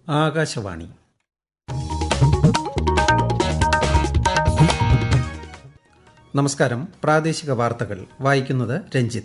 ആകാശവാണി നമസ്കാരം പ്രാദേശിക വാർത്തകൾ വായിക്കുന്നത് രഞ്ജിത്ത്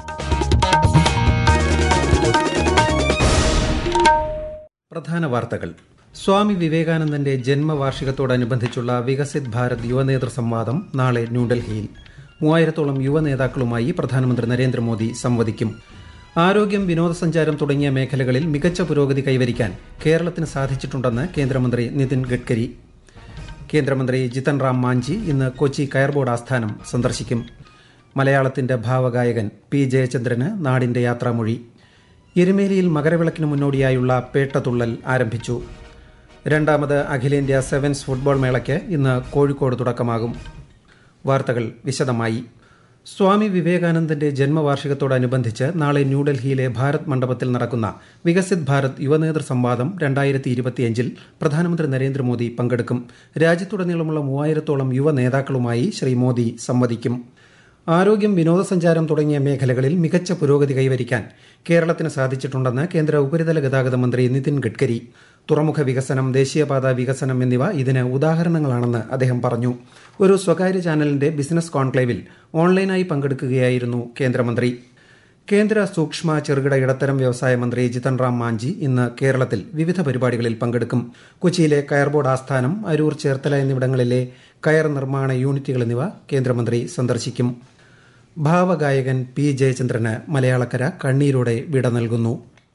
പ്രധാന വാർത്തകൾ സ്വാമി വിവേകാനന്ദന്റെ ജന്മവാർഷികത്തോടനുബന്ധിച്ചുള്ള വികസിത് ഭാരത് യുവനേതൃ സംവാദം നാളെ ന്യൂഡൽഹിയിൽ മൂവായിരത്തോളം യുവനേതാക്കളുമായി പ്രധാനമന്ത്രി നരേന്ദ്രമോദി സംവദിക്കും ആരോഗ്യം വിനോദസഞ്ചാരം തുടങ്ങിയ മേഖലകളിൽ മികച്ച പുരോഗതി കൈവരിക്കാൻ കേരളത്തിന് സാധിച്ചിട്ടുണ്ടെന്ന് കേന്ദ്രമന്ത്രി നിതിൻ ഗഡ്കരി കേന്ദ്രമന്ത്രി ജിതൻ റാം മാഞ്ചി ഇന്ന് കൊച്ചി കയർബോർഡ് ആസ്ഥാനം സന്ദർശിക്കും മലയാളത്തിന്റെ ഭാവഗായകൻ പി ജയചന്ദ്രന് നാടിന്റെ യാത്രാമൊഴി എരുമേലിയിൽ മകരവിളക്കിന് മുന്നോടിയായുള്ള പേട്ടതുള്ളൽ ആരംഭിച്ചു രണ്ടാമത് അഖിലേന്ത്യാ സെവൻസ് ഫുട്ബോൾ മേളയ്ക്ക് ഇന്ന് കോഴിക്കോട് തുടക്കമാകും വാർത്തകൾ വിശദമായി സ്വാമി വിവേകാനന്ദന്റെ ജന്മവാർഷികത്തോടനുബന്ധിച്ച് നാളെ ന്യൂഡൽഹിയിലെ ഭാരത് മണ്ഡപത്തിൽ നടക്കുന്ന വികസിത് ഭാരത് യുവനേതൃ സംവാദം രണ്ടായിരത്തി ഇരുപത്തിയഞ്ചിൽ പ്രധാനമന്ത്രി നരേന്ദ്രമോദി പങ്കെടുക്കും രാജ്യത്തുടനീളമുള്ള മൂവായിരത്തോളം യുവ നേതാക്കളുമായി ശ്രീ മോദി സംവദിക്കും ആരോഗ്യം വിനോദസഞ്ചാരം തുടങ്ങിയ മേഖലകളിൽ മികച്ച പുരോഗതി കൈവരിക്കാൻ കേരളത്തിന് സാധിച്ചിട്ടുണ്ടെന്ന് കേന്ദ്ര ഉപരിതല ഗതാഗത മന്ത്രി നിതിൻ ഗഡ്കരി തുറമുഖ വികസനം ദേശീയപാത വികസനം എന്നിവ ഇതിന് ഉദാഹരണങ്ങളാണെന്ന് അദ്ദേഹം പറഞ്ഞു ഒരു സ്വകാര്യ ചാനലിന്റെ ബിസിനസ് കോൺക്ലേവിൽ ഓൺലൈനായി പങ്കെടുക്കുകയായിരുന്നു കേന്ദ്രമന്ത്രി കേന്ദ്ര സൂക്ഷ്മ ചെറുകിട ഇടത്തരം വ്യവസായ മന്ത്രി ജിതൻ റാം മാഞ്ചി ഇന്ന് കേരളത്തിൽ വിവിധ പരിപാടികളിൽ പങ്കെടുക്കും കൊച്ചിയിലെ കയർബോർഡ് ആസ്ഥാനം അരൂർ ചേർത്തല എന്നിവിടങ്ങളിലെ കയർ നിർമ്മാണ യൂണിറ്റുകൾ എന്നിവ കേന്ദ്രമന്ത്രി സന്ദർശിക്കും ഭാവഗായകൻ പി ജയചന്ദ്രന് മലയാളക്കര കണ്ണീരോടെ വിട നൽകുന്നു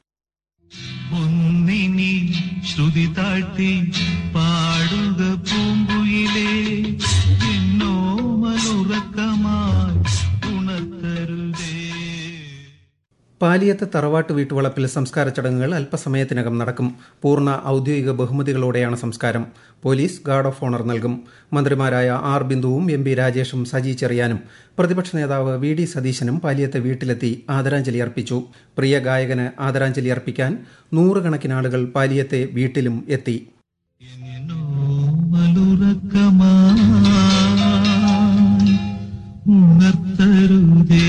ഒന്നിനി ശ്രുതി താഴ്ത്തി പാടുക പൂങ്കുയിലേ എന്നോ മലുറക്കമായി ഉണർത്തരുതേ പാലിയത്ത് തറവാട്ട് വീട്ടുവളപ്പിൽ സംസ്കാര ചടങ്ങുകൾ അല്പസമയത്തിനകം നടക്കും പൂർണ്ണ ഔദ്യോഗിക ബഹുമതികളോടെയാണ് സംസ്കാരം പോലീസ് ഗാർഡ് ഓഫ് ഓണർ നൽകും മന്ത്രിമാരായ ആർ ബിന്ദുവും എം പി രാജേഷും സജി ചെറിയാനും പ്രതിപക്ഷ നേതാവ് വി ഡി സതീശനും പാലിയത്തെ വീട്ടിലെത്തി ആദരാഞ്ജലി അർപ്പിച്ചു പ്രിയ ഗായകന് ആദരാഞ്ജലി അർപ്പിക്കാൻ നൂറുകണക്കിന് ആളുകൾ പാലിയത്തെ വീട്ടിലും എത്തി എന്നോ മലുറക്കമായി ഉണർത്തരുതേ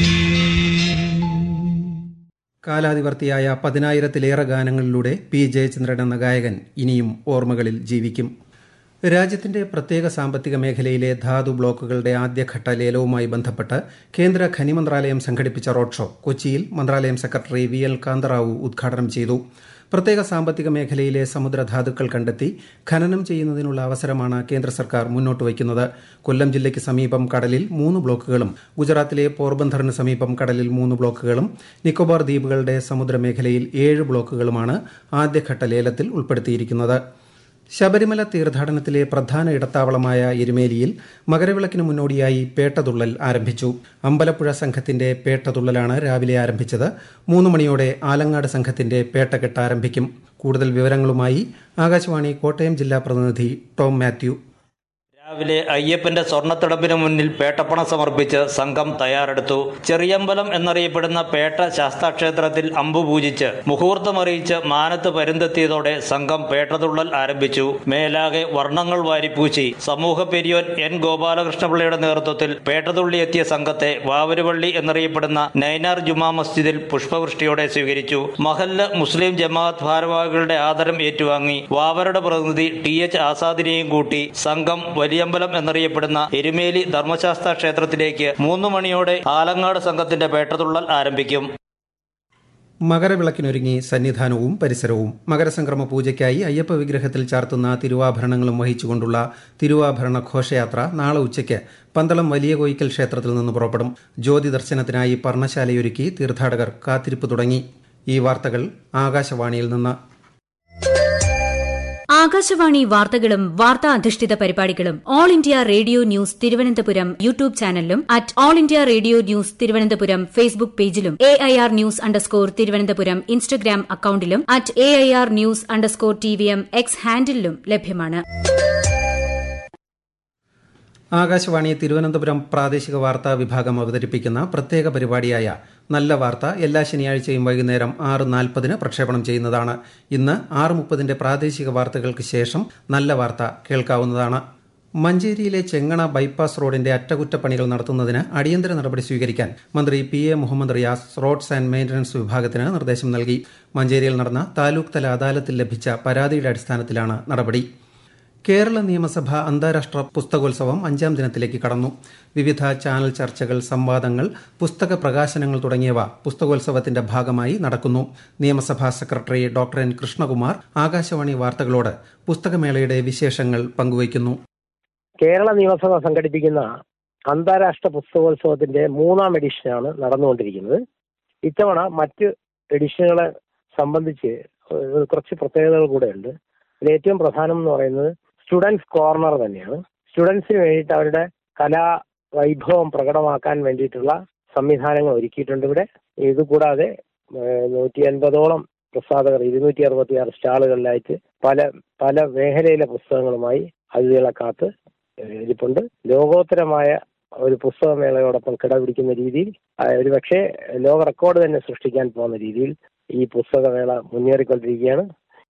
കാലാതിവർത്തിയായ പതിനായിരത്തിലേറെ ഗാനങ്ങളിലൂടെ പി ജയചന്ദ്രൻ എന്ന ഗായകൻ ഇനിയും ഓർമ്മകളിൽ ജീവിക്കും രാജ്യത്തിന്റെ പ്രത്യേക സാമ്പത്തിക മേഖലയിലെ ധാതു ബ്ലോക്കുകളുടെ ആദ്യഘട്ട ലേലവുമായി ബന്ധപ്പെട്ട് കേന്ദ്ര ഖനി മന്ത്രാലയം സംഘടിപ്പിച്ച റോഡ് ഷോ കൊച്ചിയിൽ മന്ത്രാലയം സെക്രട്ടറി വി എൽ കാന്തറാവു ഉദ്ഘാടനം ചെയ്തു പ്രത്യേക സാമ്പത്തിക മേഖലയിലെ സമുദ്രധാതുക്കൾ കണ്ടെത്തി ഖനനം ചെയ്യുന്നതിനുള്ള അവസരമാണ് കേന്ദ്ര സർക്കാർ മുന്നോട്ട് വയ്ക്കുന്നത് കൊല്ലം ജില്ലയ്ക്ക് സമീപം കടലിൽ മൂന്ന് ബ്ലോക്കുകളും ഗുജറാത്തിലെ പോർബന്ധറിന് സമീപം കടലിൽ മൂന്ന് ബ്ലോക്കുകളും നിക്കോബാർ ദ്വീപുകളുടെ സമുദ്രമേഖലയിൽ ഏഴ് ബ്ലോക്കുകളുമാണ് ആദ്യഘട്ട ലേലത്തിൽ ഉൾപ്പെടുത്തിയിരിക്കുന്നത് ശബരിമല തീർത്ഥാടനത്തിലെ പ്രധാന ഇടത്താവളമായ എരുമേലിയിൽ മകരവിളക്കിന് മുന്നോടിയായി പേട്ടതുള്ളൽ ആരംഭിച്ചു അമ്പലപ്പുഴ സംഘത്തിന്റെ പേട്ടതുള്ളലാണ് രാവിലെ ആരംഭിച്ചത് മൂന്ന് മണിയോടെ ആലങ്ങാട് സംഘത്തിന്റെ പേട്ടകെട്ട് ആരംഭിക്കും കൂടുതൽ വിവരങ്ങളുമായി ആകാശവാണി കോട്ടയം ജില്ലാ പ്രതിനിധി ടോം മാത്യു രാവിലെ അയ്യപ്പന്റെ സ്വർണ്ണത്തിടപ്പിന് മുന്നിൽ പേട്ടപ്പണം സമർപ്പിച്ച് സംഘം തയ്യാറെടുത്തു ചെറിയമ്പലം എന്നറിയപ്പെടുന്ന പേട്ട ശാസ്താക്ഷേത്രത്തിൽ അമ്പു പൂജിച്ച് മുഹൂർത്തമറിയിച്ച് മാനത്ത് പരുന്തെത്തിയതോടെ സംഘം പേട്ടതുള്ളൽ ആരംഭിച്ചു മേലാകെ വർണ്ണങ്ങൾ വാരിപ്പൂച്ചി സമൂഹ പെരിയോൻ എൻ ഗോപാലകൃഷ്ണപിള്ളയുടെ നേതൃത്വത്തിൽ പേട്ടതുള്ളി എത്തിയ സംഘത്തെ വാവരുവള്ളി എന്നറിയപ്പെടുന്ന നൈനാർ ജുമാ മസ്ജിദിൽ പുഷ്പവൃഷ്ടിയോടെ സ്വീകരിച്ചു മഹല്ല് മുസ്ലിം ജമാഅത്ത് ഭാരവാഹികളുടെ ആദരം ഏറ്റുവാങ്ങി വാവരുടെ പ്രതിനിധി ടി എച്ച് ആസാദിനെയും കൂട്ടി സംഘം വലിയമ്പലം എന്നറിയപ്പെടുന്ന എരുമേലി ധർമ്മശാസ്ത്ര ക്ഷേത്രത്തിലേക്ക് മൂന്ന് മണിയോടെ ആലങ്ങാട് സംഘത്തിന്റെ പേട്ടതുള്ളൽ ആരംഭിക്കും മകരവിളക്കിനൊരുങ്ങി സന്നിധാനവും പരിസരവും മകരസംക്രമ പൂജയ്ക്കായി അയ്യപ്പ വിഗ്രഹത്തിൽ ചാർത്തുന്ന തിരുവാഭരണങ്ങളും വഹിച്ചുകൊണ്ടുള്ള തിരുവാഭരണ ഘോഷയാത്ര നാളെ ഉച്ചയ്ക്ക് പന്തളം വലിയ കോയിക്കൽ ക്ഷേത്രത്തിൽ നിന്ന് പുറപ്പെടും ജ്യോതി ദർശനത്തിനായി പർണശാലയൊരുക്കി തീർത്ഥാടകർ കാത്തിരിപ്പ് തുടങ്ങി ഈ വാർത്തകൾ ആകാശവാണിയിൽ നിന്ന് ആകാശവാണി വാർത്തകളും വാർത്താ അധിഷ്ഠിത പരിപാടികളും all India radio news Thiruvananthapuram YouTube ചാനലിലും at all India radio news Thiruvananthapuram Facebook പേജിലും A I R news underscore Thiruvananthapuram Instagram അക്കൌണ്ടിലും at A I R news underscore T V M X ഹാൻഡിലും ലഭ്യമാണ് ആകാശവാണി തിരുവനന്തപുരം പ്രാദേശിക വാർത്താ വിഭാഗം അവതരിപ്പിക്കുന്ന പ്രത്യേക പരിപാടിയായ നല്ല വാർത്ത എല്ലാ ശനിയാഴ്ചയും വൈകുന്നേരം ആറ് നാൽപ്പതിന് പ്രക്ഷേപണം ചെയ്യുന്നതാണ് ഇന്ന് ആറ് മുപ്പതിന്റെ പ്രാദേശിക വാർത്തകൾക്ക് ശേഷം നല്ല വാർത്ത കേൾക്കാവുന്നതാണ് മഞ്ചേരിയിലെ ചെങ്ങണ ബൈപ്പാസ് റോഡിന്റെ അറ്റകുറ്റപ്പണികൾ നടത്തുന്നതിന് അടിയന്തര നടപടി സ്വീകരിക്കാൻ മന്ത്രി P A Muhammad Riyas roads and maintenance വിഭാഗത്തിന് നിർദ്ദേശം നൽകി മഞ്ചേരിയിൽ നടന്ന താലൂക്ക് തല അദാലത്തിൽ ലഭിച്ച പരാതിയുടെ അടിസ്ഥാനത്തിലാണ് നടപടി കേരള നിയമസഭ അന്താരാഷ്ട്ര പുസ്തകോത്സവം അഞ്ചാം ദിനത്തിലേക്ക് കടന്നു വിവിധ ചാനൽ ചർച്ചകൾ സംവാദങ്ങൾ പുസ്തക പ്രകാശനങ്ങൾ തുടങ്ങിയവ പുസ്തകോത്സവത്തിന്റെ ഭാഗമായി നടക്കുന്നു നിയമസഭാ secretary doctor N Krishnakumar Akashvani വാർത്തകളോട് പുസ്തകമേളയുടെ വിശേഷങ്ങൾ പങ്കുവയ്ക്കുന്നു കേരള നിയമസഭ സംഘടിപ്പിക്കുന്ന അന്താരാഷ്ട്ര പുസ്തകോത്സവത്തിന്റെ മൂന്നാം എഡിഷനാണ് നടന്നുകൊണ്ടിരിക്കുന്നത് ഇത്തവണ മറ്റ് എഡിഷനുകളെ സംബന്ധിച്ച് ഏഹ് കുറച്ച് പ്രത്യേകതകൾ കൂടെ ഉണ്ട് ഇതിൽ ഏറ്റവും പ്രധാനം എന്ന് പറയുന്നത് സ്റ്റുഡൻസ് കോർണർ തന്നെയാണ് സ്റ്റുഡൻസിന് വേണ്ടിയിട്ട് അവരുടെ കലാ വൈഭവം പ്രകടമാക്കാൻ വേണ്ടിയിട്ടുള്ള സംവിധാനങ്ങൾ ഒരുക്കിയിട്ടുണ്ട് ഇവിടെ ഇതുകൂടാതെ ഏഹ് നൂറ്റി അൻപതോളം പ്രസാധകർ ഇരുന്നൂറ്റി അറുപത്തി ആറ് സ്റ്റാളുകളിലായിട്ട് പല പല മേഖലയിലെ പുസ്തകങ്ങളുമായി അതിഥികളെ കാത്ത് ഏഹ് ഇരിപ്പുണ്ട് ലോകോത്തരമായ ഒരു പുസ്തകമേളയോടൊപ്പം കിടപിടിക്കുന്ന രീതിയിൽ ആ, ഒരു പക്ഷേ ലോക റെക്കോർഡ് തന്നെ സൃഷ്ടിക്കാൻ പോകുന്ന രീതിയിൽ ഈ പുസ്തകമേള മുന്നേറിക്കൊണ്ടിരിക്കുകയാണ്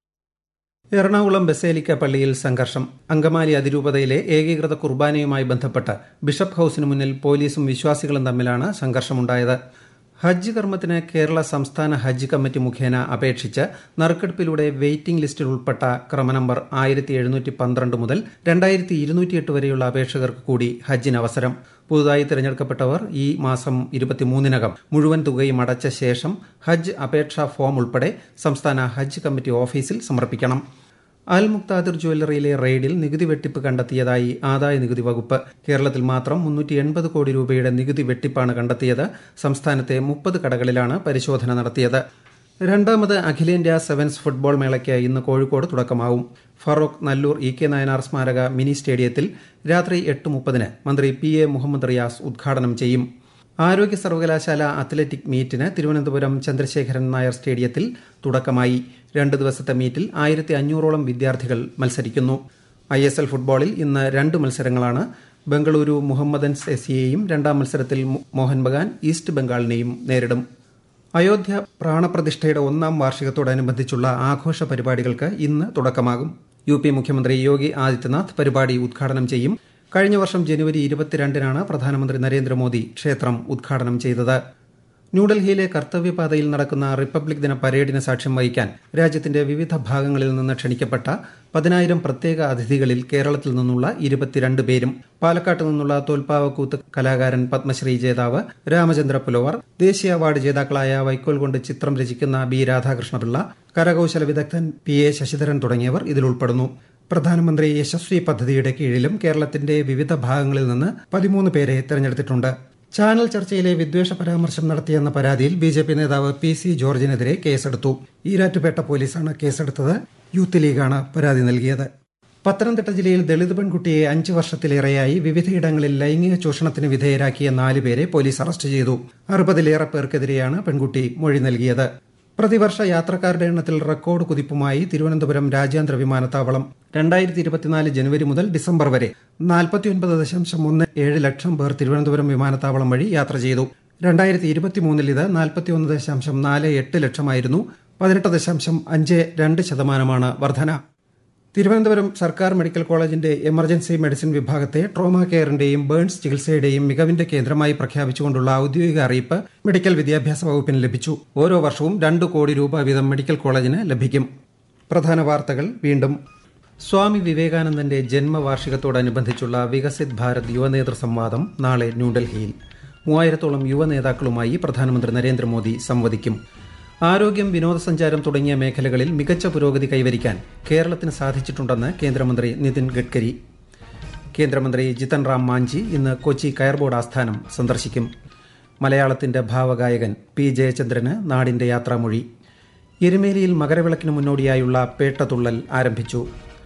എറണാകുളം ബസേലിക്ക പള്ളിയിൽ സംഘർഷം അങ്കമാലി അതിരൂപതയിലെ ഏകീകൃത കുർബാനയുമായി ബന്ധപ്പെട്ട് ബിഷപ്പ് ഹൌസിന് മുന്നിൽ പോലീസും വിശ്വാസികളും തമ്മിലാണ് സംഘർഷമുണ്ടായത് ഹജ്ജ് കർമ്മത്തിന് കേരള സംസ്ഥാന ഹജ്ജ് കമ്മിറ്റി മുഖേന അപേക്ഷിച്ച് നറുക്കെടുപ്പിലൂടെ വെയിറ്റിംഗ് ലിസ്റ്റിൽ ഉൾപ്പെട്ട ക്രമനമ്പർ ആയിരത്തി എഴുന്നൂറ്റി പന്ത്രണ്ട് മുതൽ രണ്ടായിരത്തി ഇരുന്നൂറ്റിയെട്ട് വരെയുള്ള അപേക്ഷകർക്ക് കൂടി ഹജ്ജിന് അവസരം പുതുതായി തിരഞ്ഞെടുക്കപ്പെട്ടവർ ഈ മാസം ഇരുപത്തിമൂന്നിനകം മുഴുവൻ തുകയും അടച്ച ശേഷം ഹജ്ജ് അപേക്ഷാ ഫോം ഉൾപ്പെടെ സംസ്ഥാന ഹജ്ജ് കമ്മിറ്റി ഓഫീസിൽ സമർപ്പിക്കണം അൽ മുക്താദിർ ജ്വല്ലറിയിലെ റെയ്ഡിൽ നികുതി വെട്ടിപ്പ് കണ്ടെത്തിയതായി ആദായ നികുതി വകുപ്പ് കേരളത്തിൽ മാത്രം മുന്നൂറ്റി എൺപത് കോടി രൂപയുടെ നികുതി വെട്ടിപ്പാണ് കണ്ടെത്തിയത് സംസ്ഥാനത്തെ മുപ്പത് കടകളിലാണ് പരിശോധന നടത്തിയത് രണ്ടാമത് അഖിലേന്ത്യാ സെവൻസ് ഫുട്ബോൾ മേളയ്ക്ക് ഇന്ന് കോഴിക്കോട് തുടക്കമാവും ഫറോക്ക് നല്ലൂർ ഇ കെ നായനാർ സ്മാരക മിനി സ്റ്റേഡിയത്തിൽ രാത്രി എട്ട് മുപ്പതിന് മന്ത്രി പി എ മുഹമ്മദ് റിയാസ് ഉദ്ഘാടനം ചെയ്യും ആരോഗ്യ സർവകലാശാല അത്ലറ്റിക് മീറ്റിന് തിരുവനന്തപുരം ചന്ദ്രശേഖരൻ നായർ സ്റ്റേഡിയത്തിൽ തുടക്കമായി രണ്ട് ദിവസത്തെ മീറ്റിൽ ആയിരത്തി അഞ്ഞൂറോളം വിദ്യാർത്ഥികൾ മത്സരിക്കുന്നു ഐ എസ് എൽ ഫുട്ബോളിൽ ഇന്ന് രണ്ട് മത്സരങ്ങളാണ് ബംഗളൂരു മുഹമ്മദൻസ് എസ് സിയെയും രണ്ടാം മത്സരത്തിൽ മോ- മോഹൻ ബഗാൻ ഈസ്റ്റ് ബംഗാളിനെയും നേരിടും അയോധ്യ പ്രാണപ്രതിഷ്ഠയുടെ ഒന്നാം വാർഷികത്തോടനുബന്ധിച്ചുള്ള ആഘോഷ പരിപാടികൾക്ക് ഇന്ന് തുടക്കമാകും യു പി മുഖ്യമന്ത്രി യോഗി ആദിത്യനാഥ് പരിപാടി ഉദ്ഘാടനം ചെയ്യും കഴിഞ്ഞ വർഷം ജനുവരി ഇരുപത്തിരണ്ടിനാണ് പ്രധാനമന്ത്രി നരേന്ദ്രമോദി ക്ഷേത്രം ഉദ്ഘാടനം ചെയ്തത് ന്യൂഡൽഹിയിലെ കർത്തവ്യപാതയിൽ നടക്കുന്ന റിപ്പബ്ലിക് ദിന പരേഡിന് സാക്ഷ്യം വഹിക്കാൻ രാജ്യത്തിന്റെ വിവിധ ഭാഗങ്ങളിൽ നിന്ന് ക്ഷണിക്കപ്പെട്ട പതിനായിരം പ്രത്യേക അതിഥികളിൽ കേരളത്തിൽ നിന്നുള്ള ഇരുപത്തിരണ്ട് പേരും പാലക്കാട്ട് നിന്നുള്ള തോൽപ്പാവക്കൂത്ത് കലാകാരൻ പത്മശ്രീ ജേതാവ് രാമചന്ദ്ര പുലോവർ ദേശീയ അവാർഡ് ജേതാക്കളായ വൈക്കോൽ കൊണ്ട് ചിത്രം രചിക്കുന്ന ബി രാധാകൃഷ്ണപിള്ള കരകൌശല വിദഗ്ധൻ പി എ ശശിധരൻ തുടങ്ങിയവർ ഇതിലുൾപ്പെടുന്നു പ്രധാനമന്ത്രി യശസ്വി പദ്ധതിയുടെ കീഴിലും കേരളത്തിന്റെ വിവിധ ഭാഗങ്ങളിൽ നിന്ന് പതിമൂന്ന് പേരെ തെരഞ്ഞെടുത്തിട്ടുണ്ട് ചാനൽ ചർച്ചയിലെ വിദ്വേഷ പരാമർശം നടത്തിയെന്ന പരാതിയിൽ ബി ജെ പി നേതാവ് പി സി ജോർജിനെതിരെ കേസെടുത്തു ഈരാറ്റുപേട്ട പോലീസാണ് കേസെടുത്തത് യൂത്ത് ലീഗാണ് പരാതി നൽകിയത് പത്തനംതിട്ട ജില്ലയിൽ ദളിത് പെൺകുട്ടിയെ അഞ്ച് വർഷത്തിലേറെയായി വിവിധയിടങ്ങളിൽ ലൈംഗിക ചൂഷണത്തിന് വിധേയരാക്കിയ നാലുപേരെ പോലീസ് അറസ്റ്റ് ചെയ്തു അറുപതിലേറെ പേർക്കെതിരെയാണ് പെൺകുട്ടി മൊഴി നൽകിയത് പ്രതിവർഷ യാത്രക്കാരുടെ എണ്ണത്തിൽ റെക്കോർഡ് കുതിപ്പുമായി തിരുവനന്തപുരം രാജ്യാന്തര വിമാനത്താവളം രണ്ടായിരത്തി ഇരുപത്തിനാല് ജനുവരി മുതൽ ഡിസംബർ വരെ നാൽപ്പത്തിയൊൻപത് ദശാംശം ഒന്ന് ഏഴ് ലക്ഷം പേർ തിരുവനന്തപുരം വിമാനത്താവളം വഴി യാത്ര ചെയ്തു രണ്ടായിരത്തി ഇരുപത്തിമൂന്നിൽ ഇത് നാൽപ്പത്തിയൊന്ന് ദശാംശം നാല് എട്ട് ലക്ഷമായിരുന്നു പതിനെട്ട് ദശാംശം അഞ്ച് രണ്ട് ശതമാനമാണ് വർധന തിരുവനന്തപുരം സർക്കാർ മെഡിക്കൽ കോളേജിന്റെ എമർജൻസി മെഡിസിൻ വിഭാഗത്തെ ട്രോമ കെയറിന്റെയും ബേൺസ് ചികിത്സയുടെയും മികവിന്റെ കേന്ദ്രമായി പ്രഖ്യാപിച്ചുകൊണ്ടുള്ള ഔദ്യോഗിക അറിയിപ്പ് മെഡിക്കൽ വിദ്യാഭ്യാസ വകുപ്പിന് ലഭിച്ചു ഓരോ വർഷവും രണ്ട് കോടി രൂപ വീതം മെഡിക്കൽ കോളേജിന് ലഭിക്കും പ്രധാന വാർത്തകൾ വീണ്ടും സ്വാമി വിവേകാനന്ദന്റെ ജന്മവാർഷികത്തോടനുബന്ധിച്ചുള്ള വികസിത് ഭാരത് യുവനേതൃ സംവാദം നാളെ ന്യൂഡൽഹിയിൽ മൂവായിരത്തോളം യുവ നേതാക്കളുമായി പ്രധാനമന്ത്രി നരേന്ദ്രമോദി സംവദിക്കും ആരോഗ്യം വിനോദസഞ്ചാരം തുടങ്ങിയ മേഖലകളിൽ മികച്ച പുരോഗതി കൈവരിക്കാൻ കേരളത്തിന് സാധിച്ചിട്ടുണ്ടെന്ന് കേന്ദ്രമന്ത്രി നിതിൻ ഗഡ്കരി കേന്ദ്രമന്ത്രി ജിതൻ റാം മാഞ്ചി ഇന്ന് കൊച്ചി കയർബോർഡ് ആസ്ഥാനം സന്ദർശിക്കും മലയാളത്തിന്റെ ഭാവഗായകൻ പി ജയചന്ദ്രന് നാടിന്റെ യാത്രാമൊഴി എരുമേലിയിൽ മകരവിളക്കിന് മുന്നോടിയായുള്ള പേട്ടതുള്ളൽ ആരംഭിച്ചു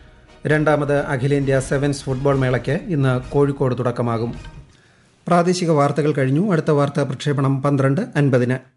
രണ്ടാമത് അഖിലേന്ത്യാ സെവൻസ് ഫുട്ബോൾ മേളയ്ക്ക് ഇന്ന് കോഴിക്കോട് തുടക്കമാകും പ്രാദേശിക വാർത്തകൾ കഴിഞ്ഞു അടുത്ത വാർത്താ പ്രക്ഷേപണം പന്ത്രണ്ട് അൻപതിന്